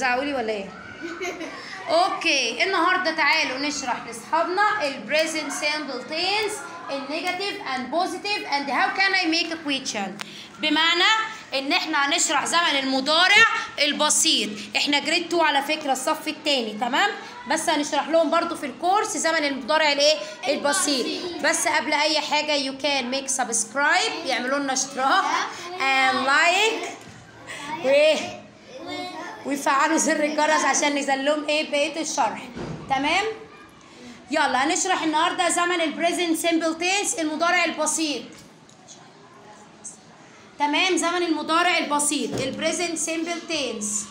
هتزعقوا لي ولا ايه اوكي النهارده تعالوا نشرح لاصحابنا البريزنت سامبل تنس النيجاتيف اند بوزيتيف اند هاو كان اي ميك ا كويشن بمعنى ان احنا هنشرح زمن المضارع البسيط احنا جريد 2 على فكره الصف الثاني تمام بس هنشرح لهم برضو في الكورس زمن المضارع الايه البسيط بس قبل اي حاجه يو كان ميك سبسكرايب يعملوا لنا اشتراك and لايك وايه ويفعلوا زر الجرس عشان نزل لهم ايه بقيه الشرح تمام يلا هنشرح النهارده زمن البريزنت سيمبل تنس المضارع البسيط تمام زمن المضارع البسيط البريزنت سيمبل تنس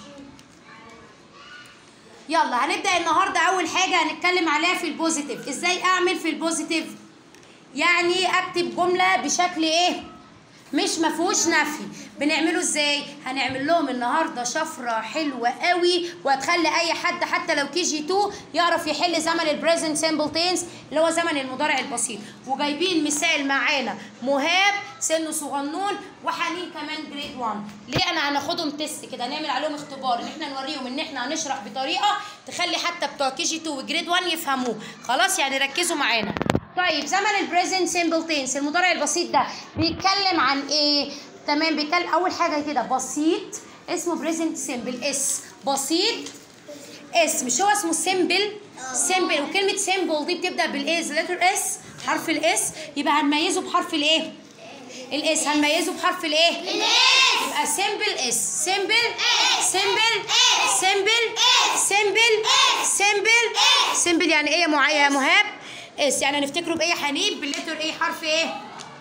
يلا هنبدا النهارده اول حاجه هنتكلم عليها في البوزيتيف ازاي اعمل في البوزيتيف يعني اكتب جمله بشكل ايه مش مفهوش نفي بنعمله ازاي هنعمل لهم النهارده شفره حلوه قوي وهتخلي اي حد حتى لو كي جي 2 يعرف يحل زمن البريزنت سيمبل تنس اللي هو زمن المضارع البسيط وجايبين مثال معانا مهاب سنه صغنون وحنين كمان جريد 1 ليه انا هناخدهم تيست كده نعمل عليهم اختبار ان احنا نوريهم ان احنا هنشرح بطريقه تخلي حتى بتوع كي جي 2 وجريد 1 يفهموه خلاص يعني ركزوا معانا طيب زمن البريزنت سيمبل تنس المضارع البسيط ده بيتكلم عن ايه تمام بيتكلم اول حاجه كده بسيط اسمه بريزنت سيمبل اس بسيط اس مش هو اسمه سيمبل سيمبل وكلمه سيمبل دي بتبدا بالاس لتر اس حرف الاس يبقى هنميزه بحرف الايه الاس هنميزه بحرف الايه الاس يبقى سيمبل اس سيمبل سيمبل سيمبل سيمبل سيمبل سيمبل يعني ايه يا مع- يا مهاب اس يعني هنفتكره بايه حنين باللتر ايه حرف ايه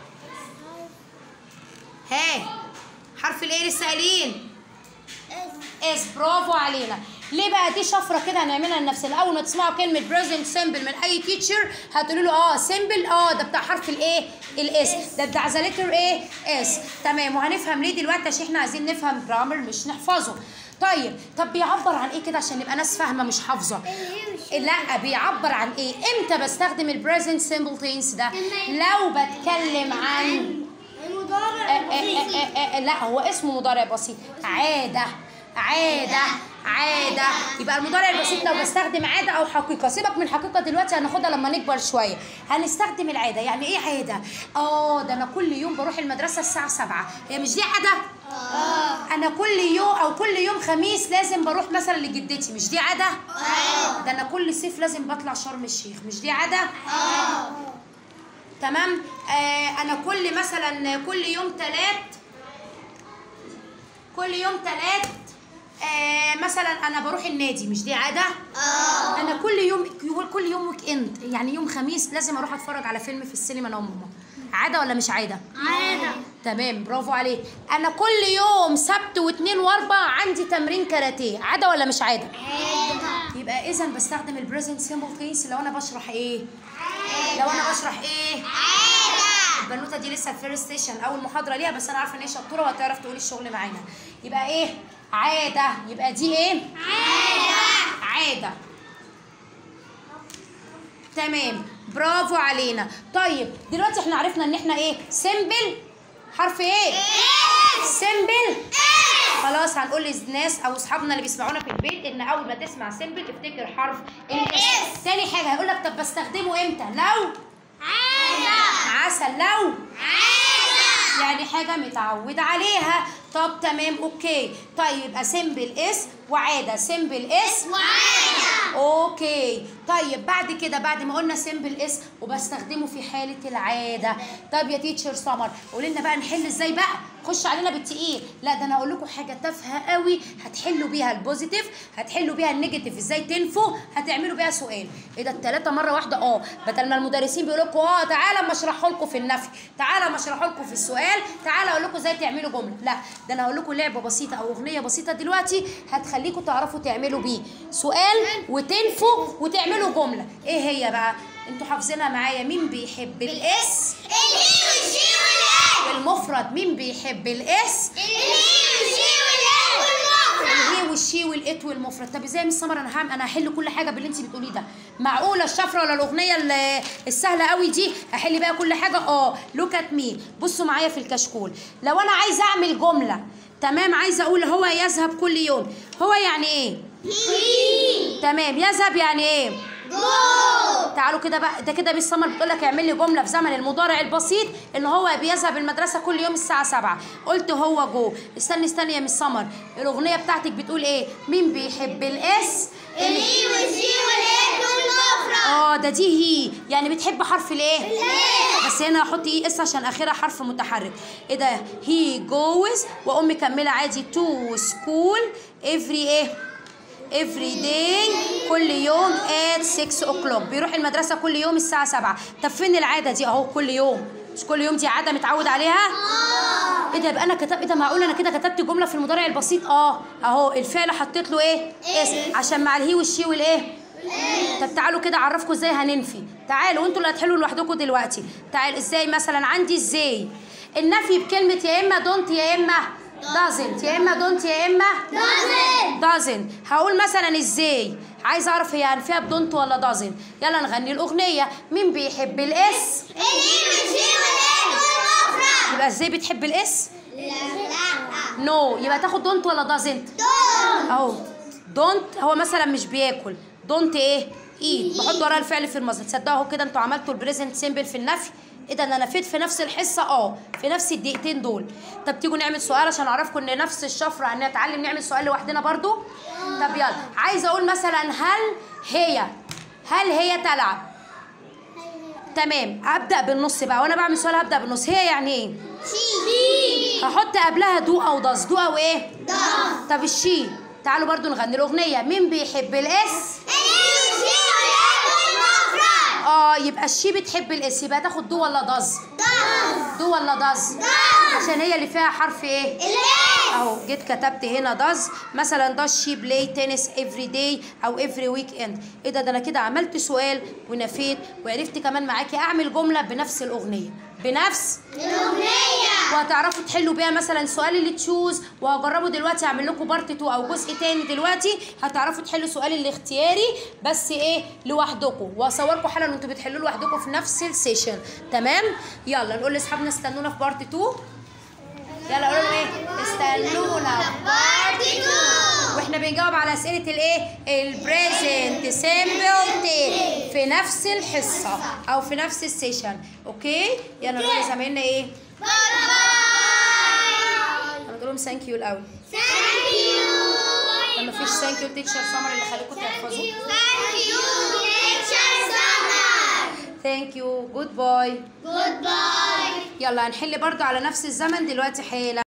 ها حرف الايه لسه قايلين اس برافو علينا ليه بقى دي شفره كده هنعملها لنفسنا اول ما تسمعوا كلمه بريزنت سيمبل من اي تيتشر هتقولوا له اه سيمبل اه ده بتاع حرف الايه الاس ده بتاع ذا لتر ايه اس تمام وهنفهم ليه دلوقتي عشان احنا عايزين نفهم جرامر مش نحفظه طيب طب بيعبر عن ايه كده عشان نبقى ناس فاهمه مش حافظه لا بيعبر عن ايه امتى بستخدم البريزنت سيمبل تنس ده لو بتكلم عن المضارع آه، آه، آه، آه، لا هو اسمه مضارع بسيط عادة عادة عادة يبقى المضارع البسيط لو بستخدم عادة أو حقيقة سيبك من الحقيقة دلوقتي هناخدها لما نكبر شوية هنستخدم العادة يعني إيه عادة؟ آه ده أنا كل يوم بروح المدرسة الساعة 7 هي مش دي عادة؟ أنا كل يوم أو كل يوم خميس لازم بروح مثلا لجدتي مش دي عادة؟ ده أنا كل صيف لازم بطلع شرم الشيخ مش دي عادة؟ تمام آه انا كل مثلا كل يوم تلات كل يوم تلات آه مثلا انا بروح النادي مش دي عاده انا كل يوم كل يوم ويك اند يعني يوم خميس لازم اروح اتفرج على فيلم في السينما انا وماما عاده ولا مش عاده عادة تمام برافو عليك انا كل يوم سبت واثنين واربع عندي تمرين كاراتيه عاده ولا مش عاده يبقى اذا بستخدم البريزنت سيمبل كيس لو انا بشرح ايه لو انا بشرح ايه البنوته دي لسه الفيرست ستيشن اول محاضره ليها بس انا عارفه ان هي شطوره وهتعرف تقول الشغل معانا يبقى ايه عاده يبقى دي ايه عاده تمام برافو علينا طيب دلوقتي احنا عرفنا ان احنا ايه سيمبل حرف ايه سيمبل خلاص هنقول للناس او اصحابنا اللي بيسمعونا في البيت ان اول ما تسمع سيمبل افتكر حرف الاس تاني حاجه هيقول لك طب بستخدمه امتى لو عسل لو يعني حاجة متعود عليها طب تمام اوكي طيب يبقى سيمبل اس وعادة سيمبل اس اوكي طيب بعد كده بعد ما قلنا سيمبل اس وبستخدمه في حالة العادة طب يا تيتشر سمر قولي لنا بقى نحل ازاي بقى خش علينا بالتقيل لا ده انا اقول لكم حاجة تافهة قوي هتحلوا بيها البوزيتيف هتحلوا بيها النيجاتيف ازاي تنفوا هتعملوا بيها سؤال ايه ده التلاتة مرة واحدة اه بدل ما المدرسين بيقولوا لكم اه تعالى اما اشرحه لكم في النفي تعالى اما اشرحه لكم في السؤال تعالى اقول لكم ازاي تعملوا جملة لا ده انا هقول لكم لعبة بسيطة او اغنية بسيطة دلوقتي هتخليكم تعرفوا تعملوا بيه سؤال وتنفوا وتعملوا جملة ايه هي بقى انتوا حافظينها معايا مين بيحب الاس والمفرد مين بيحب الاس الهي والشي والات والمفرد طب ازاي يا مس سمر انا هعمل انا هحل كل حاجه باللي انت بتقوليه ده معقوله الشفره ولا الاغنيه ال- السهله قوي دي احل بيها كل حاجه اه لوك ات مي بصوا معايا في الكشكول لو انا عايزه اعمل جمله تمام عايزه اقول هو يذهب كل يوم هو يعني ايه هي تمام يذهب يعني ايه جو تعالوا كده بقى ده كده ميس سمر بتقول لك اعمل لي جمله في زمن المضارع البسيط ان هو بيذهب المدرسه كل يوم الساعه 7 قلت هو جو استني استني يا ميس سمر الاغنيه بتاعتك بتقول ايه مين بيحب الاس الهي والجي والايه والمفرد اه ده دي هي يعني بتحب حرف الايه الايه بس هنا هحط ايه اس عشان اخرها حرف متحرك ايه ده هي جوز واقوم مكمله عادي تو سكول افري ايه افري داي كل يوم at 6 o'clock بيروح المدرسه كل يوم الساعه 7 طب فين العاده دي اهو كل يوم مش كل يوم دي عاده متعود عليها ايه ده يبقى انا كتب ايه ده معقول انا كده كتبت جمله في المضارع البسيط اه اهو الفعل حطيت له ايه اس عشان مع الهي والشي والايه طب تعالوا كده اعرفكم ازاي هننفي تعالوا انتوا اللي هتحلوا لوحدكم دلوقتي تعال ازاي مثلا عندي ازاي النفي بكلمه يا اما دونت يا اما doesn't يا اما دونت يا اما doesn't doesn't هقول مثلا ازاي عايز اعرف هي هنفيها بدونت ولا doesn't يلا نغني الاغنيه مين بيحب الاس الهي والجي والايه والمفرد يبقى ازاي بتحب الاس لا لا نو no. يبقى تاخد دونت ولا doesn't دون اهو دونت هو مثلا مش بياكل دونت ايه ايت بحط وراه الفعل في المصدر تصدقوا اهو كده انتوا عملتوا البريزنت سيمبل في النفي ايه ده انا نفيت في نفس الحصه اه في نفس الدقيقتين دول طب تيجوا نعمل سؤال عشان اعرفكم ان نفس الشفره هنتعلم نعمل سؤال لوحدنا برضو طب يلا عايزه اقول مثلا هل هي هل هي تلعب تمام ابدا بالنص بقى وانا بعمل سؤال هبدا بالنص هي يعني ايه شي هحط قبلها دو او داز دو او ايه دون طب الشي تعالوا برضو نغني الاغنيه مين بيحب الاس الهي والجي والايه والمفرد اه يبقى الشي بتحب الاس يبقى تاخد دو ولا داز دون دو ولا داز دون عشان هي اللي فيها حرف ايه الايه اهو جيت كتبت هنا داز مثلا داز شي بلاي تنس افري داي او افري ويك اند ايه ده ده انا كده عملت سؤال ونفيت وعرفت كمان معاكي اعمل جمله بنفس الاغنيه بنفس الاغنيه وهتعرفوا تحلوا بيها مثلا سؤال اللي تشوز وهجربه دلوقتي اعمل لكم بارت 2 او جزء تاني دلوقتي هتعرفوا تحلوا سؤال الاختياري بس ايه لوحدكم واصوركم حالا وانتوا بتحلوا لوحدكم في نفس السيشن تمام يلا نقول لاصحابنا استنونا في بارت 2 يلا قولوا لهم ايه استنونا في بارت 2 واحنا بنجاوب على اسئله الايه البريزنت سيمبل في نفس الحصه او في نفس السيشن اوكي يلا نقول لزمايلنا ايه باي باي انا بقول لهم ثانك يو الاول ثانك يو ما فيش ثانك يو تيتشر سمر اللي خليكم تحفظوا ثانك يو تيتشر سمر ثانك يو جود باي جود باي يلا هنحل برضو على نفس الزمن دلوقتي حالا